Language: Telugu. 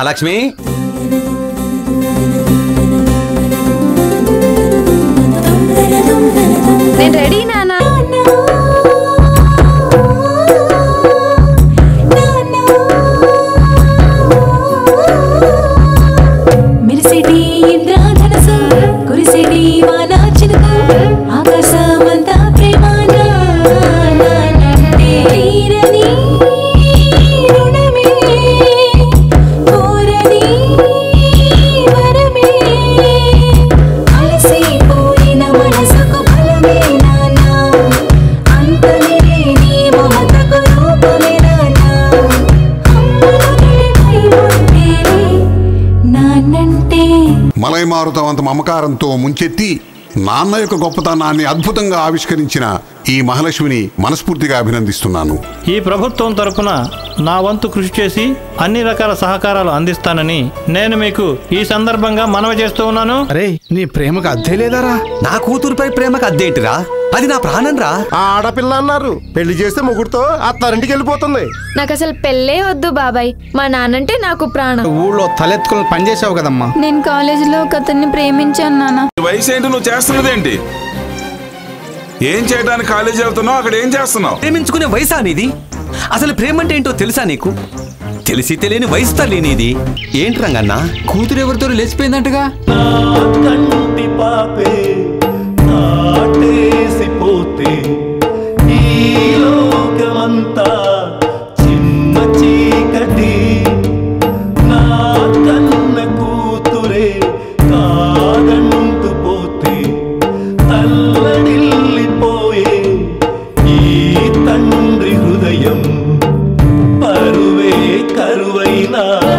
మహాలక్ష్మి నేను రెడీ నానా మెరిసేటి ఇంద్రధనసు కురిసేటి వాన చినుకు ఆకాశమంతా ప్రేమ నానంటే తీరని రుణమే కోరని వరమే అలసిపోయిన మనసుకు బలమే నానా అంతలేని మమతకు రూపమే నానా అమ్మలగడపై ఉంటేనే నానంటే మలయమారుతవంత మమకారంతో ముంచెత్తి నాన్న యొక్క గొప్పతనాన్ని అద్భుతంగా ఆవిష్కరించిన ఈ మహాలక్ష్మిని మనస్ఫూర్తిగా అభినందిస్తున్నాను ఈ ప్రభుత్వం తరపున నా వంతు కృషి చేసి అన్ని రకాల సహకారాలు అందిస్తానని నేను మీకు ఈ సందర్భంగా మనవి చేస్తూ ఉన్నాను అరే నీ ప్రేమకు అద్దే లేదారా నా కూతురుపై ప్రేమకు అద్దేంటిరా అది నా ప్రాణం రా ఆ ఆడపిల్ల అన్నారు పెళ్లి చేస్తే ముగ్గురుతో అత్తారింటికి వెళ్ళిపోతుంది నాకు అసలు పెళ్ళే వద్దు బాబాయ్ మా నాన్నంటే నాకు ప్రాణం ఊళ్ళో తలెత్తుకుని పనిచేసావు కదమ్మా నేను కాలేజీలో ఒక అతన్ని ప్రేమించాను నాన్న వయసు ఏంటి నువ్వు చేస్తున్నదేంటి ఏం చేయడానికి కాలేజీ వెళ్తున్నావు అక్కడ ఏం చేస్తున్నావు ప్రేమించుకునే వయసా నీది అసలు ప్రేమ అంటే ఏంటో తెలుసా నీకు తెలిసి తెలియని వయసు తల్లి నీది ఏంటి రంగన్నా కూతురు ఎవరితో లేచిపోయిందంటగా కంటి పాపే నాటేసిపోతే ఈ లోకమంతా చిన్న చీకటి నా కన్న కూతురే కాదంటూ పోతే తల్లడిల్లిపోయే ఈ తండ్రి హృదయం పరువే కరువైనా